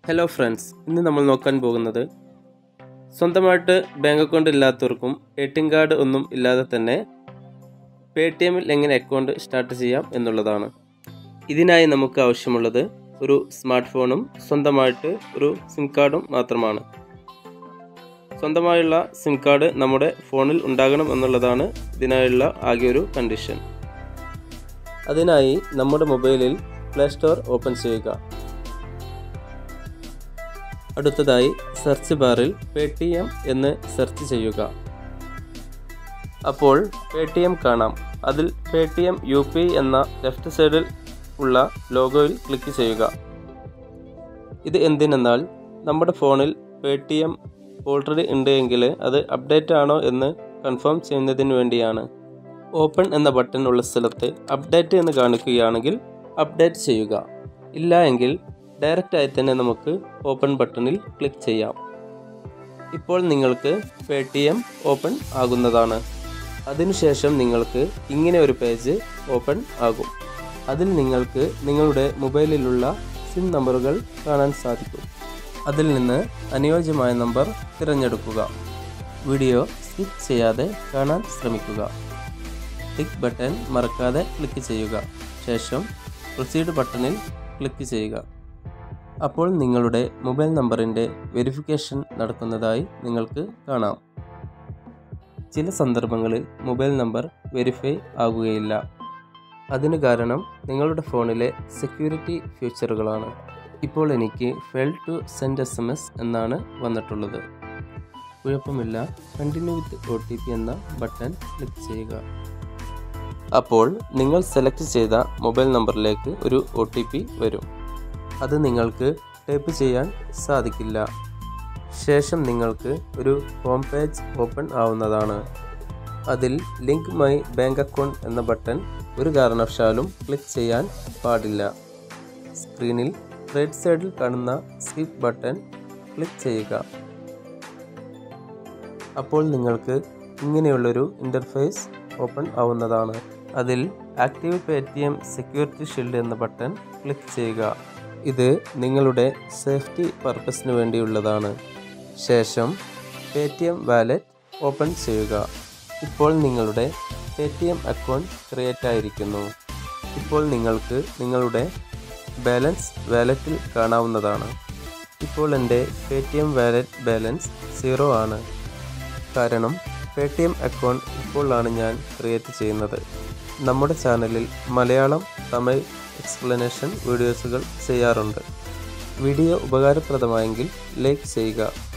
hello friends ഇന്ന് നമ്മൾ നോക്കാൻ പോകുന്നത് സ്വന്തമായിട്ട് ബാങ്ക് അക്കൗണ്ട് ഇല്ലാത്തവർക്കും എ ടി എം കാർഡ് ഒന്നും ഇല്ലാതെ തന്നെ പേ ടി എമ്മിൽ എങ്ങനെ അക്കൗണ്ട് സ്റ്റാർട്ട് ചെയ്യാം എന്നുള്ളതാണ് ഇതിനായി നമുക്ക് ആവശ്യമുള്ളത് ഒരു സ്മാർട്ട് ഫോണും സ്വന്തമായിട്ട് ഒരു സിം കാർഡും മാത്രമാണ് സ്വന്തമായുള്ള സിം കാർഡ് നമ്മുടെ ഫോണിൽ ഉണ്ടാകണം എന്നുള്ളതാണ് ഇതിനായുള്ള ആകെ ഒരു കണ്ടീഷൻ അതിനായി നമ്മുടെ മൊബൈലിൽ പ്ലേ സ്റ്റോർ ഓപ്പൺ ചെയ്യുക അടുത്തതായി സെർച്ച് ബാറിൽ പേ ടി എം എന്ന് സെർച്ച് ചെയ്യുക അപ്പോൾ പേ ടി എം കാണാം അതിൽ Paytm U P എന്ന ലെഫ്റ്റ് സൈഡിൽ ഉള്ള ലോഗോയിൽ ക്ലിക്ക് ചെയ്യുക ഇത് എന്തിനെന്നാൽ നമ്മുടെ ഫോണിൽ പേ ടി എം ഓൾറെഡി ഉണ്ട് എങ്കിൽ അത് അപ്ഡേറ്റ് ആണോ എന്ന് കൺഫേം ചെയ്യുന്നതിന് വേണ്ടിയാണ് ഓപ്പൺ എന്ന ബട്ടൺ ഉള്ള സ്ഥലത്ത് അപ്ഡേറ്റ് എന്ന് കാണിക്കുകയാണെങ്കിൽ അപ്ഡേറ്റ് ചെയ്യുക ഇല്ല എങ്കിൽ ഡയറക്റ്റ് ആയി തന്നെ നമുക്ക് ഓപ്പൺ ബട്ടണിൽ ക്ലിക്ക് ചെയ്യാം ഇപ്പോൾ നിങ്ങൾക്ക് പേ ടി എം ഓപ്പൺ ആകുന്നതാണ് അതിനുശേഷം നിങ്ങൾക്ക് ഇങ്ങനെ ഒരു പേജ് ഓപ്പൺ ആകും അതിൽ നിങ്ങൾക്ക് നിങ്ങളുടെ മൊബൈലിലുള്ള സിം നമ്പറുകൾ കാണാൻ സാധിക്കും അതിൽ നിന്ന് അനുയോജ്യമായ നമ്പർ തിരഞ്ഞെടുക്കുക വീഡിയോ സ്കിപ്പ് ചെയ്യാതെ കാണാൻ ശ്രമിക്കുക ടിക്ക് ബട്ടൺ മറക്കാതെ ക്ലിക്ക് ചെയ്യുക ശേഷം പ്രൊസീഡ് ബട്ടണിൽ ക്ലിക്ക് ചെയ്യുക അപ്പോൾ നിങ്ങളുടെ മൊബൈൽ നമ്പറിൻ്റെ വെരിഫിക്കേഷൻ നടക്കുന്നതായി നിങ്ങൾക്ക് കാണാം ചില സന്ദർഭങ്ങളിൽ മൊബൈൽ നമ്പർ വെരിഫൈ ആകുകയില്ല അതിന് കാരണം നിങ്ങളുടെ ഫോണിലെ സെക്യൂരിറ്റി ഫീച്ചറുകളാണ് ഇപ്പോൾ എനിക്ക് fail to send S M S എന്നാണ് വന്നിട്ടുള്ളത് കുഴപ്പമില്ല continue with O T P എന്ന ബട്ടൺ ക്ലിക്ക് ചെയ്യുക അപ്പോൾ നിങ്ങൾ സെലക്ട് ചെയ്ത മൊബൈൽ നമ്പറിലേക്ക് ഒരു ഒ ടി പി വരും അത് നിങ്ങൾക്ക് ടൈപ്പ് ചെയ്യാൻ സാധിക്കില്ല ശേഷം നിങ്ങൾക്ക് ഒരു ഹോം പേജ് ഓപ്പൺ ആവുന്നതാണ് അതിൽ ലിങ്ക് മൈ ബാങ്ക് അക്കൗണ്ട് എന്ന ബട്ടൺ ഒരു കാരണവശാലും ക്ലിക്ക് ചെയ്യാൻ പാടില്ല സ്ക്രീനിൽ റൈറ്റ് സൈഡിൽ കാണുന്ന സ്കിപ്പ് ബട്ടൺ ക്ലിക്ക് ചെയ്യുക അപ്പോൾ നിങ്ങൾക്ക് ഇങ്ങനെയുള്ളൊരു ഇൻ്റർഫേസ് ഓപ്പൺ ആവുന്നതാണ് അതിൽ active Paytm security shield എന്ന ബട്ടൺ ക്ലിക്ക് ചെയ്യുക ഇത് നിങ്ങളുടെ സേഫ്റ്റി പർപ്പസിന് വേണ്ടിയുള്ളതാണ് ശേഷം Paytm wallet open ചെയ്യുക ഇപ്പോൾ നിങ്ങളുടെ Paytm account create ആയിരിക്കുന്നു ഇപ്പോൾ നിങ്ങൾക്ക് നിങ്ങളുടെ ബാലൻസ് വാലറ്റിൽ കാണാവുന്നതാണ് ഇപ്പോൾ എൻ്റെ Paytm wallet balance zero ആണ് കാരണം പേ ടി എം അക്കൗണ്ട് ഇപ്പോഴാണ് ഞാൻ ക്രിയേറ്റ് ചെയ്യുന്നത് നമ്മുടെ ചാനലിൽ മലയാളം തമിഴ് എക്സ്പ്ലനേഷൻ വീഡിയോസുകൾ ചെയ്യാറുണ്ട് വീഡിയോ ഉപകാരപ്രദമായെങ്കിൽ ലൈക്ക് ചെയ്യുക